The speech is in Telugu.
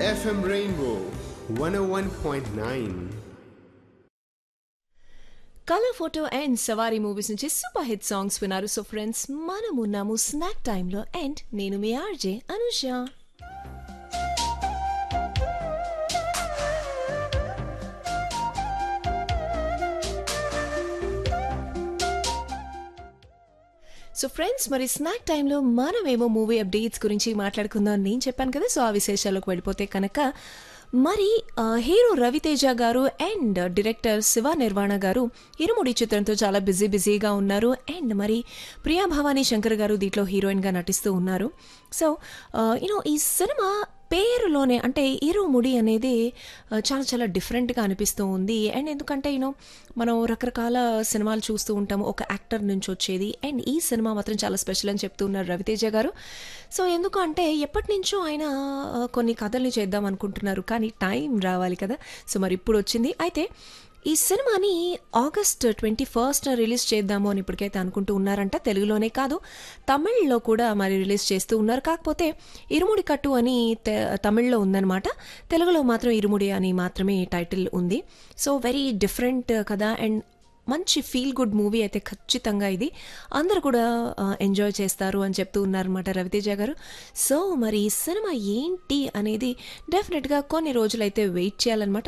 FM Rainbow 101.9. Colour photo and Savari movies నుంచి సూపర్ హిట్ సాంగ్స్ విన్నారు సో ఫ్రెండ్స్ మనం ఉన్నాము స్నాక్ టైంలో అండ్ నేను మీ ఆర్జే అనుష సో ఫ్రెండ్స్ మరి స్నాక్ టైంలో మనమేమో మూవీ అప్డేట్స్ గురించి మాట్లాడుకుందాం నేను చెప్పాను కదా సో ఆ విశేషాలకు వెళ్ళిపోతే కనుక మరి ఆ, హీరో రవితేజ గారు అండ్ డైరెక్టర్ శివ నిర్వాణ గారు ఇరుముడి చిత్రంతో చాలా బిజీ బిజీగా ఉన్నారు అండ్ మరి ప్రియా భవానీ శంకర్ గారు దీంట్లో హీరోయిన్గా నటిస్తూ ఉన్నారు సో యూనో ఈ సినిమా పేరులోనే అంటే ఇరుముడి అనేది ఆ, చాలా చాలా డిఫరెంట్గా అనిపిస్తూ ఉంది అండ్ ఎందుకంటే యూనో మనం రకరకాల సినిమాలు చూస్తూ ఉంటాము ఒక యాక్టర్ నుంచి వచ్చేది అండ్ ఈ సినిమా మాత్రం చాలా స్పెషల్ అని చెప్తూ ఉన్నారు రవితేజ గారు సో ఎందుకు అంటే ఎప్పటి నుంచో ఆయన ఆ, కొన్ని కథల్ని చేద్దాం అనుకుంటున్నారు కానీ టైం రావాలి కదా సో మరి ఇప్పుడు వచ్చింది అయితే ఈ సినిమాని ఆగస్ట్ ట్వంటీ ఫస్ట్ రిలీజ్ చేద్దాము అని ఇప్పటికైతే అనుకుంటూ ఉన్నారంట తెలుగులోనే కాదు తమిళ్లో కూడా మరి రిలీజ్ చేస్తూ ఉన్నారు కాకపోతే ఇరుముడి కట్టు అని తె- తమిళ్లో ఉందన్నమాట తెలుగులో మాత్రం ఇరుముడి అని మాత్రమే టైటిల్ ఉంది సో వెరీ డిఫరెంట్ కదా అండ్ మంచి ఫీల్ గుడ్ మూవీ అయితే ఖచ్చితంగా ఇది అందరూ కూడా ఎంజాయ్ చేస్తారు అని చెప్తూ ఉన్నారన్నమాట రవితేజ గారు సో మరి ఈ సినిమా ఏంటి అనేది డెఫినెట్గా కొన్ని రోజులైతే వెయిట్ చేయాలన్నమాట